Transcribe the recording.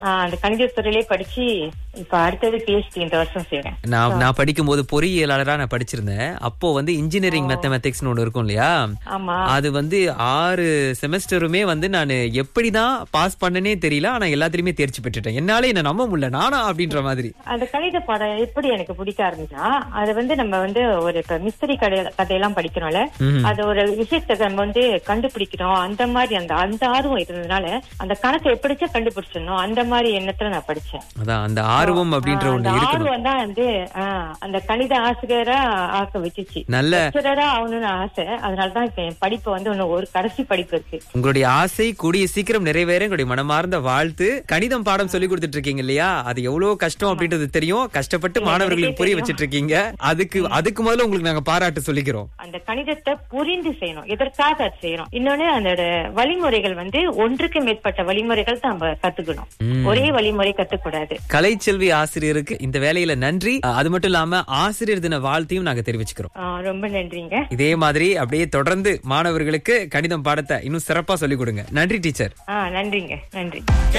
ஆஹ் அந்த கணிதத்துறையிலே படிச்சு இப்ப அடுத்தது பிஹெச்டி இந்த வருஷம் செய்றேன் நான் நான் படிக்கும் போது பொறியியலாளரா நான் படிச்சிருந்தேன் அப்போ வந்து இன்ஜினியரிங் மேத்தமெட்டிக்ஸ்னு ஒண்ணு இருக்கும் இல்லையா ஆமா அது வந்து ஆறு செமஸ்டருமே வந்து நான் எப்படிதான் பாஸ் பண்ணனே தெரியல ஆனா எல்லாத்துலயுமே தேர்ச்சி பெற்றுட்டேன் என்னால என்ன நம்ப முடியல நானா அப்படின்ற மாதிரி அந்த கணித பாடம் எப்படி எனக்கு பிடிக்க ஆரம்பிச்சா அது வந்து நம்ம வந்து ஒரு இப்ப மிஸ்திரி கதை கதையெல்லாம் படிக்கிறோம்ல ம்ஹும். அது ஒரு விஷயத்தை நம்ம வந்து கண்டுபிடிக்கணும் அந்த மாதிரி அந்த அந்த ஆர்வம் இருந்ததுனால அந்த கணக்கை எப்படிச்சா கண்டுபிடிச்சிடணும் அந்த மாதிரி எண்ணத்துல நான் படிச்சேன் அதான் அந்த ஆர்வம் அப்படின்ற ஆஹ் ஒண்ணு அந்த இருக்கணும் ஆர்வம் தான் வந்து ஆஹ் அந்த கணித ஆசிரியரா ஆக்க வச்சுச்சு நல்ல லெக்சரரா ஆகணும்னு ஆசை அதனாலதான் இப்ப என் படிப்பு வந்து இன்னும் ஒரு கடைசி படிப்பு இருக்கு உங்களுடைய ஆசை கூடிய சீக்கிரம் நிறைவேற உங்களுடைய மனமார்ந்த வாழ்த்து கணிதம் பாடம் சொல்லி கொடுத்துட்டு இருக்கீங்க இல்லையா அது எவ்வளவு கஷ்டம் அப்படின்றது தெரியும் கஷ்டப்பட்டு மாணவர்களுக்கு புரிய வச்சிட்டு இருக்கீங்க அதுக்கு அதுக்கு முதல்ல உங்களுக்கு நாங்க பாராட்டு சொல்லிக்கிறோம் அந்த கணிதத்தை புரிந்து செய்யணும் எதற்காக அது செய்யறோம் இன்னொன்னு அதோட வழிமுறைகள் வந்து ஒன்றுக்கு மேற்பட்ட வழிமுறைகள் தான் நம்ம கத்துக்கணும் ம். ஒரே வழிமுறை கத்துக்கூடாது கலைச்செல்வி ஆசிரியருக்கு இந்த வேலையில நன்றி அது மட்டும் இல்லாம ஆசிரியர் தின வாழ்த்தையும் நாங்க தெரிவிச்சுக்கிறோம் ஆஹ் ரொம்ப நன்றிங்க இதே மாதிரி அப்படியே தொடர்ந்து மாணவர்களுக்கு கணிதம் பாடத்தை இன்னும் சிறப்பா சொல்லிக் கொடுங்க நன்றி டீச்சர் ஆஹ் நன்றிங்க நன்றி